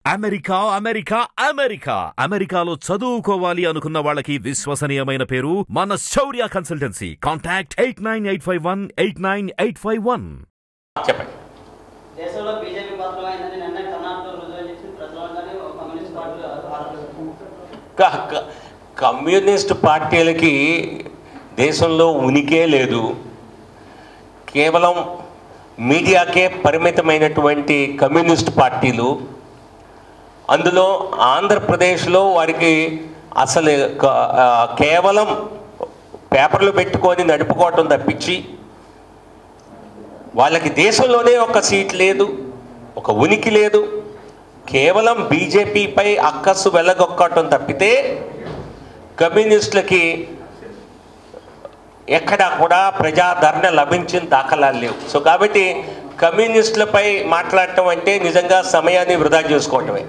America America America అమెరికాలో చదువుకోవాలి అనుకున్న వాళ్ళకి విశ్వసనీయమైన పేరు మన Shaurya consultancy contact eight nine eight five one eight nine eight five one చెప్పండి దేశంలో బీజేపీ పత్రమైందని నిన్న కర్ణాటకలో రుజువు చేసి ప్రజలందరినీ ఒక కమ్యూనిస్ట్ పార్టీలు ఆరోపిస్తున్నారు క- క- కమ్యూనిస్ట్ పార్టీలకి దేశంలో ఉనికే లేదు కేవలం మీడియాకే పరిమితమైనటువంటి కమ్యూనిస్ట్ పార్టీలు అందులో ఆంధ్రప్రదేశ్లో వారికి అసలు క- ఆ, కేవలం పేపర్లు పెట్టుకొని నడుపుకోవటం తప్పించి వాళ్ళకి దేశంలోనే ఒక సీట్ లేదు ఒక ఉనికి లేదు కేవలం బీజేపీపై అక్కస్సు వెళ్ళగొక్కటం తప్పితే కమ్యూనిస్టులకి ఎక్కడా కూడా ప్రజాదరణ లభించిన దాఖలాలు లేవు సో కాబట్టి కమ్యూనిస్టులపై మాట్లాడటం అంటే నిజంగా సమయాన్ని వృధా చేసుకోవటమే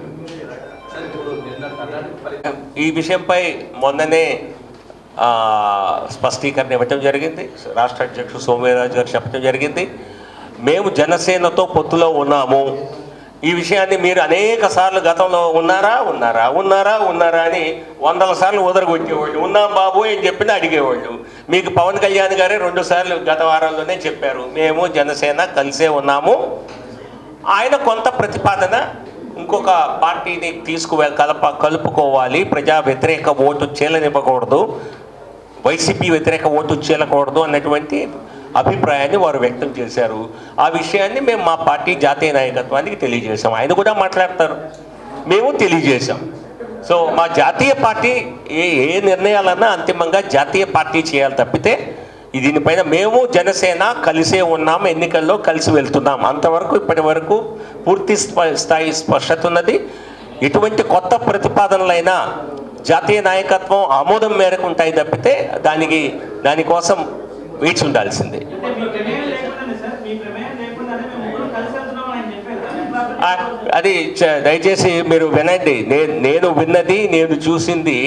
ఈ విషయంపై మొన్ననే ఆ, స్పష్టీకరణ ఇవ్వటం జరిగింది రాష్ట్ర అధ్యక్షుడు సోమవీరాజు గారు చెప్పడం జరిగింది మేము జనసేనతో పొత్తులో ఉన్నాము ఈ విషయాన్ని మీరు అనేక సార్లు గతంలో ఉన్నారా ఉన్నారా ఉన్నారా ఉన్నారా అని వందల సార్లు ఉదరగొట్టేవాళ్ళు ఉన్నాం బాబు అని చెప్పిన అడిగేవాళ్ళు మీకు పవన్ కళ్యాణ్ గారే రెండు సార్లు గత వారంలోనే చెప్పారు మేము జనసేన కలిసే ఉన్నాము ఆయన కొంత ప్రతిపాదన ఇంకొక పార్టీని తీసుకువె కలప కలుపుకోవాలి ప్రజా వ్యతిరేక ఓటు చీలనివ్వకూడదు వైసీపీ వ్యతిరేక ఓటు చీలకూడదు అన్నటువంటి అభిప్రాయాన్ని వారు వ్యక్తం చేశారు ఆ విషయాన్ని మేము మా పార్టీ జాతీయ నాయకత్వానికి తెలియజేశాం ఆయన కూడా మాట్లాడతారు మేము తెలియజేశాం సో మా జాతీయ పార్టీ ఏ ఏ నిర్ణయాలన్నా అంతిమంగా జాతీయ పార్టీ చేయాలి తప్పితే ఈ దీనిపైన మేము జనసేన కలిసే ఉన్నాం ఎన్నికల్లో కలిసి వెళ్తున్నాం అంతవరకు ఇప్పటి వరకు పూర్తి స్ప- స్థాయి స్పష్టత ఉన్నది ఎటువంటి కొత్త ప్రతిపాదనలైనా జాతీయ నాయకత్వం ఆమోదం మేరకు ఉంటాయి తప్పితే దానికి దానికోసం వేచి ఉండాల్సిందే అంటే మీ ప్రమేయం లేకుండానే సార్ మీ ప్రమేయం లేకుండానే మేము ముగ్గురు కలిసి వెళ్తున్నాం అని చెప్పారు కదా. ఎట్లా ఆ, అర్థం అది చ- దయచేసి మీరు వినండి నేను నేను విన్నది నేను చూసింది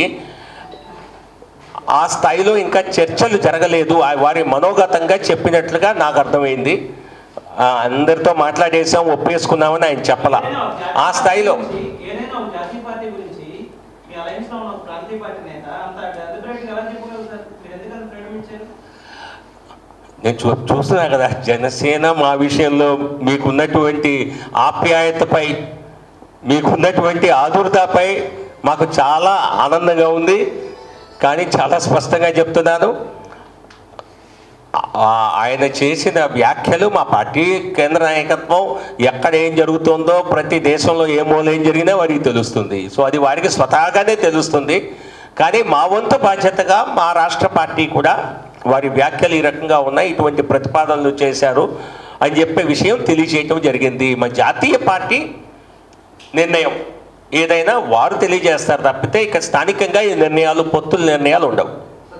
ఆ స్థాయిలో ఇంకా చర్చలు జరగలేదు ఆ వారి మనోగతంగా చెప్పినట్లుగా నాకు అర్థమైంది ఆ, అందరితో మాట్లాడేసాం ఒప్పేసుకున్నామని ఆయన చెప్పలా ఏదైనా ఒక జాతీయ ఆ స్థాయిలో పార్టీ గురించి, ఏదైనా ఒక జాతీయ పార్టీ గురించి మీ అలయన్స్ లో ఉన్న ఒక ప్రాంతీయ పార్టీ నేత అంత అభిప్రాయం ఎలా చెప్పగలరు సార్ మీరు ఎందుకంత ఫ్రీడమ్ ఇచ్చారు నేను చూ చూస్తున్నా కదా జనసేన మా విషయంలో మీకున్నటువంటి ఆప్యాయతపై మీకున్నటువంటి ఆదురతపై మాకు చాలా ఆనందంగా ఉంది కానీ చాలా స్పష్టంగా చెప్తున్నాను ఆ- ఆయన చేసిన వ్యాఖ్యలు మా పార్టీ కేంద్ర నాయకత్వం ఎక్కడ ఏం జరుగుతుందో ప్రతి దేశంలో ఏ మూల ఏం జరిగినా వారికి తెలుస్తుంది సో అది వారికి స్వతహాగానే తెలుస్తుంది కానీ మా వంతు బాధ్యతగా మా రాష్ట్ర పార్టీ కూడా వారి వ్యాఖ్యలు ఈ రకంగా ఉన్నాయి ఇటువంటి ప్రతిపాదనలు చేశారు అని చెప్పే విషయం తెలియజేయటం జరిగింది మా జాతీయ పార్టీ నిర్ణయం ఏదైనా వారు తెలియజేస్తారు తప్పితే ఇక స్థానికంగా ఈ నిర్ణయాలు పొత్తుల నిర్ణయాలు ఉండవు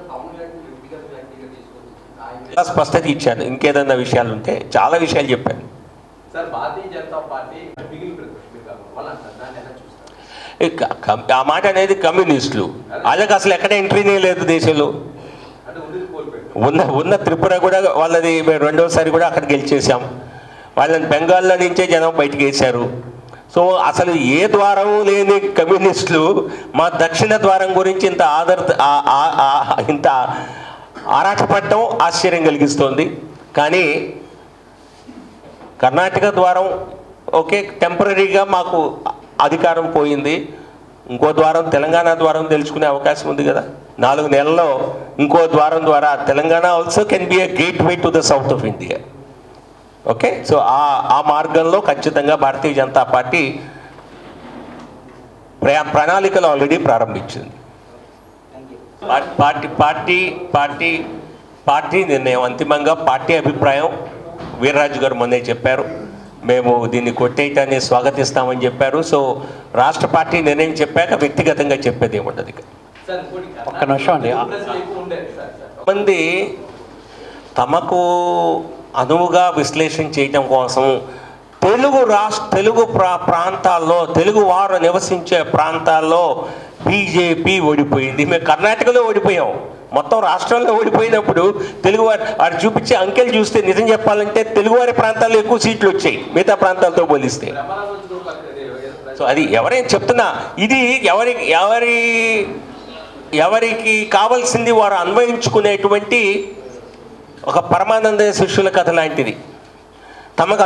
చాలా స్పష్టత ఇచ్చాను ఇంకేదన్నా విషయాలు ఉంటే చాలా విషయాలు చెప్పాను సార్ భారతీయ జనతా పార్టీ మిగిలిన ప్రతిపక్షాలు వాళ్ళు అంటారు దాన్ని ఎలా చూస్తారు ఇక కమ్- ఆ మాట అనేది కమ్యూనిస్టులు వాళ్ళకి అసలు ఎక్కడ ఎంట్రీనే లేదు దేశంలో అంటే ఉంది కోల్పోయారు ఉన్న ఉన్న త్రిపుర కూడా వాళ్ళది మేము రెండోసారి కూడా అక్కడ గెలిచేసాం వాళ్ళని బెంగాల్లో నుంచే జనం బయటికి వేశారు సో అసలు ఏ ద్వారం లేని కమ్యూనిస్టులు మా దక్షిణ ద్వారం గురించి ఇంత ఆదర్ ఆ- ఆ- ఆ- ఇంత ఆరాటపడటం ఆశ్చర్యం కలిగిస్తోంది కానీ కర్ణాటక ద్వారం ఓకే టెంపరీగా మాకు అధికారం పోయింది ఇంకో ద్వారం తెలంగాణ ద్వారం తెలుసుకునే అవకాశం ఉంది కదా నాలుగు నెలల్లో ఇంకో ద్వారం ద్వారా Telangana also can be a gateway to the south of India okay so ఆ ఆ మార్గంలో ఖచ్చితంగా భారతీయ జనతా పార్టీ ప్రయా ప్రణాళికలు ఆల్రెడీ ప్రారంభించింది పా- పార్టీ పార్టీ పార్టీ పార్టీ నిర్ణయం అంతిమంగా పార్టీ అభిప్రాయం వీర్రాజు గారు మొన్నే చెప్పారు మేము దీన్ని కొట్టేయటాన్ని స్వాగతిస్తామని చెప్పారు సో రాష్ట్ర పార్టీ నిర్ణయం చెప్పాక వ్యక్తిగతంగా చెప్పేది ఏముండదు ఇక సార్ ఇంకోటి ఒక్క నిమిషం అండి. ప్రజలు ఎక్కువ ఉండేది సార్ సార్ మంది తమకు అనువుగా విశ్లేషణ చేయటం కోసం తెలుగు రాష్ట్ర తెలుగు ప్రా ప్రాంతాల్లో తెలుగు వారు నివసించే ప్రాంతాల్లో బీజేపీ ఓడిపోయింది మేము కర్ణాటకలో ఓడిపోయాం మొత్తం రాష్ట్రంలో ఓడిపోయినప్పుడు తెలుగు వారు వారు చూపించే అంకెలు చూస్తే నిజం చెప్పాలంటే తెలుగువారి ప్రాంతాల్లో ఎక్కువ సీట్లు వచ్చాయి మిగతా ప్రాంతాలతో పోలిస్తే బ్రహ్మరాజు వచ్చిన ఒక- ఇది సో అది ఎవరైనా చెప్తున్నా ఇది ఎవరి ఎవరి ఎవరికి కావాల్సింది వారు అన్వయించుకునేటువంటి ఒక పరమానంద శిష్యుల కథ లాంటిది తమకు